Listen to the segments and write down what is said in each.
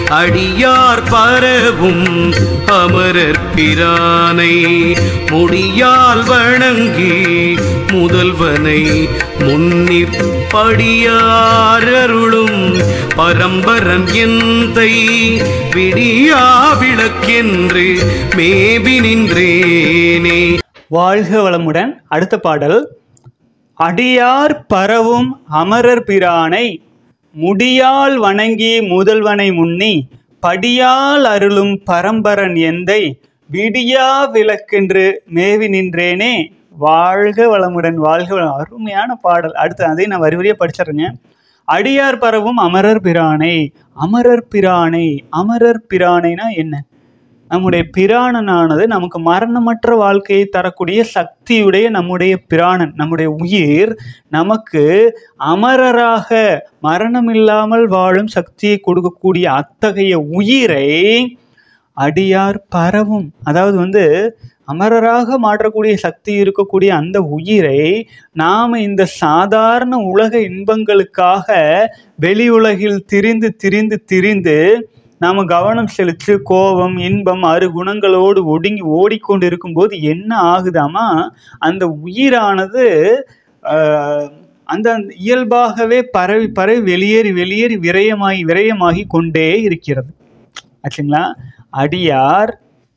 அடியார் பரவும் அமரர் பிரானை முடியால் வணங்கி முதல்வனை முன்னிற் படியார் அருளும் பரம்பரன் எந்தை விடியா விளக்கென்று மேவி நின்றேனே வாழ்க வளமுடன் அடுத்த பாடல் அடியார் பரவும் அமரர் பிரானை முடியால் வணங்கி முதல்வனை முன்னி படியால் அருளும் பரம்பரன் எந்தை விடியா விளக்கென்று மேவி நின்றேனே வாழ்க வளமுடன் வாழ்க வளம் அருமையான பாடல் அடுத்து அதை நான் வரி வரியா படிச்சிடுறேங்க அடியார் பரவும் அமரர் பிரானை அமரர் பிரானை அமரர் பிரானைனா என்ன நம்முடைய பிராணனானது நமக்கு மரணமற்ற வாழ்க்கையை தரக்கூடிய சக்தியுடைய நம்முடைய பிராணன் நம்முடைய உயிர் நமக்கு அமரராக மரணமில்லாமல் வாழும் சக்தியை கொடுக்கக்கூடிய அத்தகைய உயிரை அடியார் பரவும் அதாவது வந்து அமரராக மாற்றக்கூடிய சக்தி இருக்கக்கூடிய அந்த உயிரை நாம் இந்த சாதாரண உலக இன்பங்களுக்காக வெளி உலகில் திரிந்து திரிந்து திரிந்து நாம் கவனம் செலுத்தி கோபம் இன்பம் அறு குணங்களோடு ஒடுங்கி ஓடிக்கொண்டு இருக்கும்போது என்ன ஆகுதாமா அந்த உயிரானது ஆஹ், அந்த அந்த இயல்பாகவே பரவி பரவி வெளியேறி வெளியேறி விரயமாகி விரயமாகி கொண்டே இருக்கிறது ஆச்சுங்களா அடியார்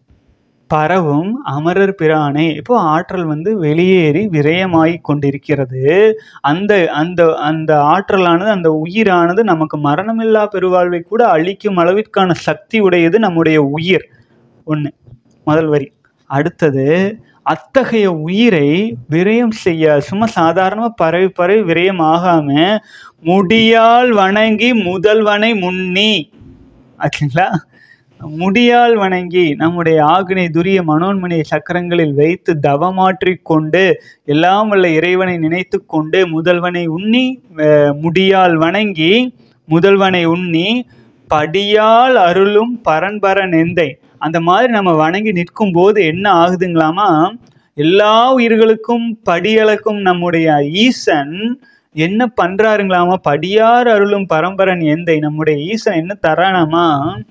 பரவும் அமரர் பிரானே இப்போ ஆற்றல் வந்து வெளியேறி விரயமாகி கொண்டிருக்கிறது அந்த அந்த அந்த ஆற்றலானது அந்த உயிரானது நமக்கு மரணமில்லா பெருவாழ்வை கூட அழிக்கும் அளவிற்கான சக்தி உடையது நம்முடைய உயிர் ஒன்று முதல் வரி அடுத்தது அத்தகைய உயிரை விரயம் செய்ய சும்மா சாதாரணமாக பரவி பரவி விரயம் ஆகாம முடியால் வணங்கி முதல்வனை முன்னி ஆச்சுங்களா முடியால் வணங்கி நம்முடைய ஆக்னை துரிய மனோன்மணிய சக்கரங்களில் வைத்து தவமாற்றிக் கொண்டு எல்லாம் வல்ல இறைவனை நினைத்து கொண்டு முதல்வனை உண்ணி அஹ், முடியால் வணங்கி முதல்வனை உண்ணி படியால் அருளும் பரன்பர நெந்தை அந்த மாதிரி நம்ம வணங்கி நிற்கும் போது என்ன ஆகுதுங்களாமா எல்லா உயிர்களுக்கும் படியளக்கும் நம்முடைய ஈசன் என்ன பண்றாருங்களாமா படியார் அருளும் பரம்பரன் எந்தை நம்முடைய ஈசன் என்ன தரானாமா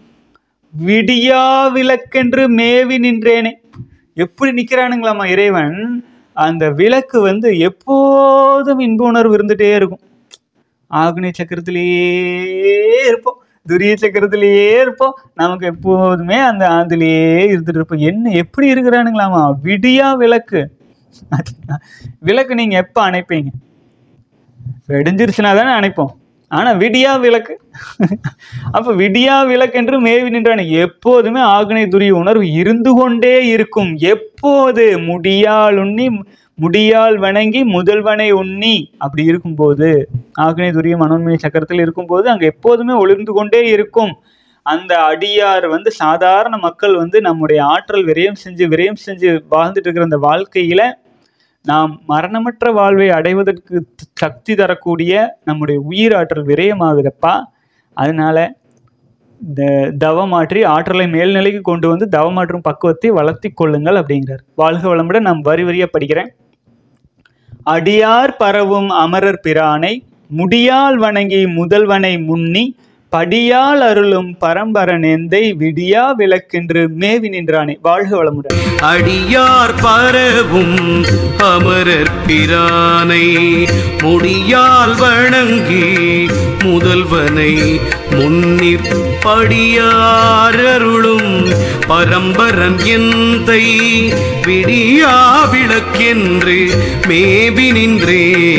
விடியா விளக்கென்று மேவி நின்றேனே எப்படி நிற்கிறானுங்களாமா இறைவன் அந்த விளக்கு வந்து எப்போதும் இன்ப உணர்வு இருந்துட்டே இருக்கும் ஆக்னி சக்கரத்திலேயே இருப்போம் துரிய சக்கரத்திலேயே இருப்போம் நமக்கு எப்போதுமே அந்த அதுலேயே இருந்துட்டு இருப்போம் என்ன எப்படி இருக்கிறானுங்களாமா விடியா விளக்கு விளக்கு நீங்க எப்போ அணைப்பீங்க வெடிஞ்சிருச்சுனா தானே அணைப்போம் ஆனா விடியா விளக்கு அப்ப விடியா விளக்கு என்று மேவி நின்றான எப்போதுமே ஆக்னை துரிய உணர்வு இருந்து கொண்டே இருக்கும் எப்போது முடியால் உண்ணி முடியால் வணங்கி முதல்வனை உண்ணி அப்படி இருக்கும்போது ஆக்னை துரிய மனோன்மணி சக்கரத்தில் இருக்கும்போது அங்க எப்போதுமே ஒளிர்ந்து கொண்டே இருக்கும் அந்த அடியார் வந்து சாதாரண மக்கள் வந்து நம்முடைய ஆற்றல் விரயம் செஞ்சு விரயம் செஞ்சு வாழ்ந்துட்டு இருக்கிற அந்த வாழ்க்கையில நாம் மரணமற்ற வாழ்வை அடைவதற்கு த- சக்தி தரக்கூடிய நம்முடைய உயிர் ஆற்றல் விரயமாகுதப்பா அதனால இந்த தவமாற்றி ஆற்றலை மேல்நிலைக்கு கொண்டு வந்து தவமாற்றும் பக்குவத்தை வளர்த்தி கொள்ளுங்கள் அப்படிங்கிறார் வாழ்க வளமுடன் நான் வரி வரியா படிக்கிறேன் அடியார் பரவும் அமரர் பிரானை முடியால் வணங்கி முதல்வனை முன்னி படியால் அருளும் பரம்பரன் எந்தை விடியா விளக்கென்று மேவி நின்றானே வாழ்க வளமுடன் அடியார் பரவும் அமரர் பிரானை முடியால் வணங்கி முதல்வனை முன்னிற் படியார் அருளும் பரம்பரன் எந்தை விடியா விளக்கென்று மேவி நின்றே